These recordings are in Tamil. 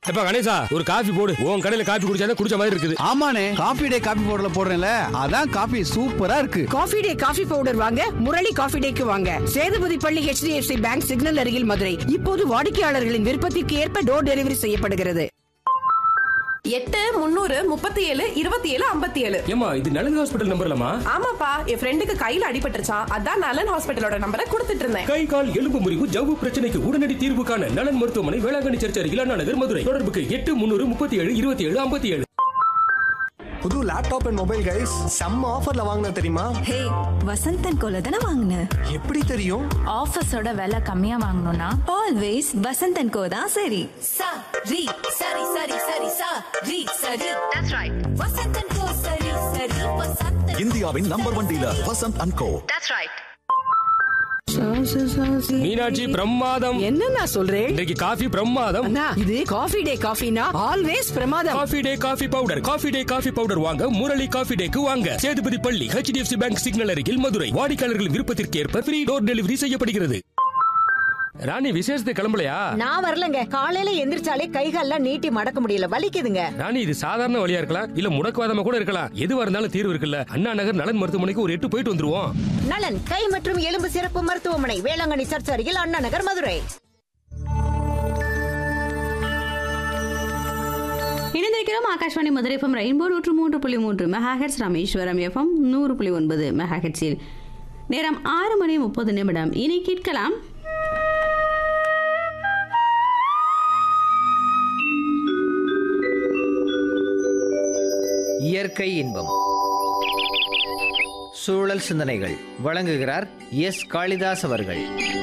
எப்ப கணேசா ஒரு காஃபி போடு உன் கடையில காஃபி குடிச்சாதான் குடிச்ச மாதிரி இருக்குது ஆமாண்ணே காபி டே காபி பவுடர்ல போடுறேன்ல அதான் காபி சூப்பரா இருக்கு காஃபி டே காஃபி பவுடர் வாங்க முரளி காஃபி டேக்கு வாங்க சேதுபதி பள்ளி HDFC பேங்க் சிக்னல் அருகில் மதுரை இப்போது வாடிக்கையாளர்களின் விருப்பத்திற்கு ஏற்ப டோர் டெலிவரி செய்யப்படுகிறது எட்டு முந்நூறு முப்பத்தி ஏழு இருபத்தி ஏழு ஐம்பத்தி ஏழு ஏமா இது நலன் ஹாஸ்பிட்டல் நம்பர்லமா ஆமாப்பா என் ஃப்ரெண்டுக்கு கையில அடிபட்டுருச்சான் அதான் நலன் ஹாஸ்பிட்டலோட நம்பரை கொடுத்துட்டு இருந்தேன் கை கால் எலும்பு முறிவு ஜவ்வு பிரச்சனைக்கு உடனடி தீர்வு காண நலன் மருத்துவமனை வேளாங்கண்ணி சர்ச் அருகில் அண்ணா நகர் மதுரை தொடர்புக்கு எட்டு முன்னூறு முப்பத்தி ஏழு இருபத்தி ஏழு ஐம்பத்தி ஏழு புது லேப்டாப் அண்ட் மொபைல் கைஸ் செம்ம ஆஃபர்ல வாங்கின தெரியுமா ஹே வசந்தன் கோல தானே வாங்கின எப்படி தெரியும் ஆஃபீஸோட விலை கம்மியா வாங்கணும்னா ஆல்வேஸ் வசந்தன் கோ தான் சரி சா ரி சரி சரி சரி சா ரி சரி தட்ஸ் ரைட் வசந்தன் கோ சரி சரி வசந்தன் இந்தியாவின் number one dealer Vasanth and co that's right Meenakshi பிரமாதம் என்ன நான் சொல்றேன் இன்றைக்கு காஃபி பிரமாதம் அண்ணா இது காஃபி டே காஃபினா ஆல்வேஸ் பிரமாதம் coffee day coffee powder coffee day coffee powder வாங்க முரளி காஃபி டேக்கு வாங்க சேதுபதி பள்ளி HDFC பேங்க் சிக்னல் அருகில் மதுரை வாடிக்கையாளர்களின் விருப்பத்திற்கு ஏற்ப ஃப்ரீ டோர் டெலிவரி செய்யப்படுகிறது ராணி விசேஷத்தை கிளம்பலையா நான் வரலங்க காலையில எந்திரிச்சாலே கைகால்லாம் நீட்டி மடக்க முடியல வலிக்குதுங்க ராணி இது சாதாரண வழியா இருக்கலாம் இல்ல முடக்குவாதமா கூட இருக்கலாம் எதுவா இருந்தாலும் தீர்வு இருக்குல்ல அண்ணா நகர் நலன் மருத்துவமனைக்கு ஒரு எட்டு போயிட்டு வந்துருவோம் நலன் கை மற்றும் எலும்பு சிறப்பு மருத்துவமனை வேளாங்கண்ணி சர்ச் அருகில் அண்ணா நகர் மதுரை இணைந்திருக்கிறோம் ஆகாஷ்வாணி மதுரை எஃப்எம் ரெயின்போ நூற்று மூன்று புள்ளி மூன்று மெகாஹெட்ஸ் ராமேஸ்வரம் எஃப்எம் நூறு புள்ளி ஒன்பது மெகாஹெட்ஸில் நேரம் ஆறு மணி முப்பது நிமிடம் இனி கேட்கலாம் இயற்கை இன்பம் சூழல் சிந்தனைகள் வழங்குகிறார் எஸ் காளிதாஸ் அவர்கள்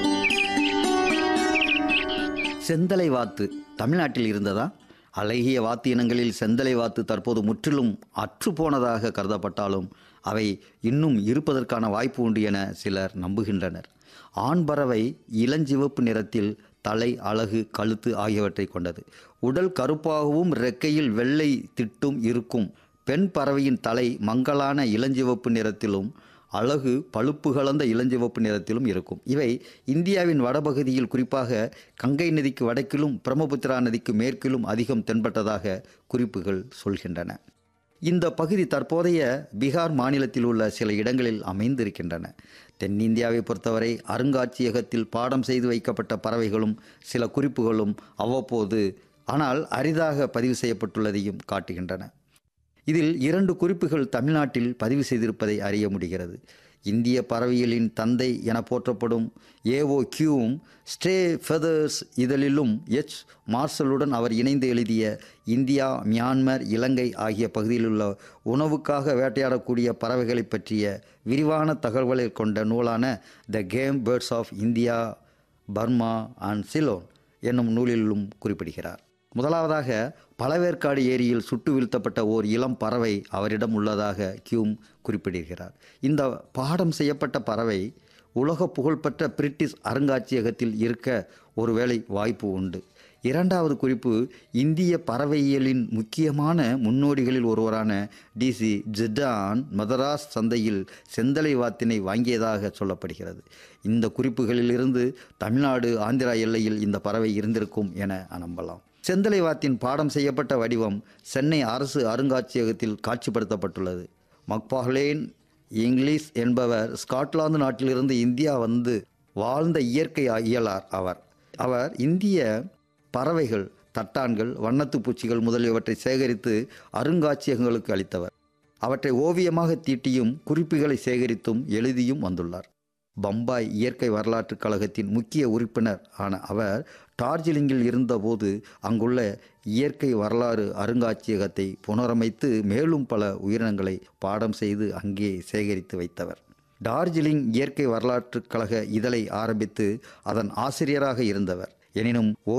செந்தலை வாத்து தமிழ்நாட்டில் இருந்ததா அழகிய வாத்து இனங்களில் செந்தலை வாத்து தற்போது முற்றிலும் அற்றுப்போனதாக கருதப்பட்டாலும் அவை இன்னும் இருப்பதற்கான வாய்ப்பு உண்டு என சிலர் நம்புகின்றனர் ஆண் பறவை இளஞ்சிவப்பு நிறத்தில் தலை அழகு கழுத்து ஆகியவற்றை கொண்டது உடல் கருப்பாகவும் ரெக்கையில் வெள்ளை திட்டும் இருக்கும் பெண் பறவையின் தலை மங்கலான இளஞ்சிவப்பு நிறத்திலும் அழகு பழுப்பு கலந்த இளஞ்சிவப்பு நிறத்திலும் இருக்கும் இவை இந்தியாவின் வடபகுதியில் குறிப்பாக கங்கை நதிக்கு வடக்கிலும் பிரம்மபுத்திரா நதிக்கு மேற்கிலும் அதிகம் தென்பட்டதாக குறிப்புகள் சொல்கின்றன இந்த பகுதி தற்போதைய பீகார் மாநிலத்தில் உள்ள சில இடங்களில் அமைந்திருக்கின்றன தென்னிந்தியாவை பொறுத்தவரை அருங்காட்சியகத்தில் பாடம் செய்து வைக்கப்பட்ட பறவைகளும் சில குறிப்புகளும் அவ்வப்போது ஆனால் அரிதாக பதிவு செய்யப்பட்டுள்ளதையும் காட்டுகின்றன இதில் இரண்டு குறிப்புகள் தமிழ்நாட்டில் பதிவு செய்திருப்பதை அறிய முடிகிறது இந்திய பறவையியலின் தந்தை என போற்றப்படும் ஏஓ கியூவும் ஸ்டே ஃபெதர்ஸ் இதழிலும் எச் மார்ஷலுடன் அவர் இணைந்து எழுதிய இந்தியா மியான்மர் இலங்கை ஆகிய பகுதியிலுள்ள உணவுக்காக வேட்டையாடக்கூடிய பறவைகளை பற்றிய விரிவான தகவல்களை கொண்ட நூலான the game birds of India Burma and Ceylon என்னும் நூலிலும் குறிப்பிடுகிறார் முதலாவதாக பழவேற்காடு ஏரியில் சுட்டு வீழ்த்தப்பட்ட ஓர் இளம் பறவை அவரிடம் உள்ளதாக கியூம் குறிப்பிடுகிறார் இந்த பாடம் செய்யப்பட்ட பறவை உலக புகழ்பெற்ற பிரிட்டிஷ் அருங்காட்சியகத்தில் இருக்க ஒருவேளை வாய்ப்பு உண்டு இரண்டாவது குறிப்பு இந்திய பறவையியலின் முக்கியமான முன்னோடிகளில் ஒருவரான டிசி ஜிடான் மதராஸ் சந்தையில் செந்தலை வாத்தினை வாங்கியதாக சொல்லப்படுகிறது இந்த குறிப்புகளிலிருந்து தமிழ்நாடு ஆந்திரா எல்லையில் இந்த பறவை இருந்திருக்கும் என நம்பலாம் செந்தலை வாத்தின் பாடம் செய்யப்பட்ட வடிவம் சென்னை அரசு அருங்காட்சியகத்தில் காட்சிப்படுத்தப்பட்டுள்ளது மக்பாஹ்லேன் இங்கிலீஷ் என்பவர் ஸ்காட்லாந்து நாட்டிலிருந்து இந்தியா வந்து வாழ்ந்த இயற்கை இயலார் அவர் அவர் இந்திய பறவைகள் தட்டான்கள் வண்ணத்து பூச்சிகள் முதலியவற்றை சேகரித்து அருங்காட்சியகங்களுக்கு அளித்தவர் அவற்றை ஓவியமாக தீட்டியும் குறிப்புகளை சேகரித்தும் எழுதியும் வந்துள்ளார் பம்பாய் இயற்கை வரலாற்றுக் கழகத்தின் முக்கிய உறுப்பினர் ஆன அவர் டார்ஜிலிங்கில் இருந்தபோது அங்குள்ள இயற்கை வரலாறு அருங்காட்சியகத்தை புனரமைத்து மேலும் பல உயிரினங்களை பாடம் செய்து அங்கே சேகரித்து வைத்தவர் டார்ஜிலிங் இயற்கை வரலாற்றுக் கழக இதழை ஆரம்பித்து அதன் ஆசிரியராக இருந்தவர் எனினும்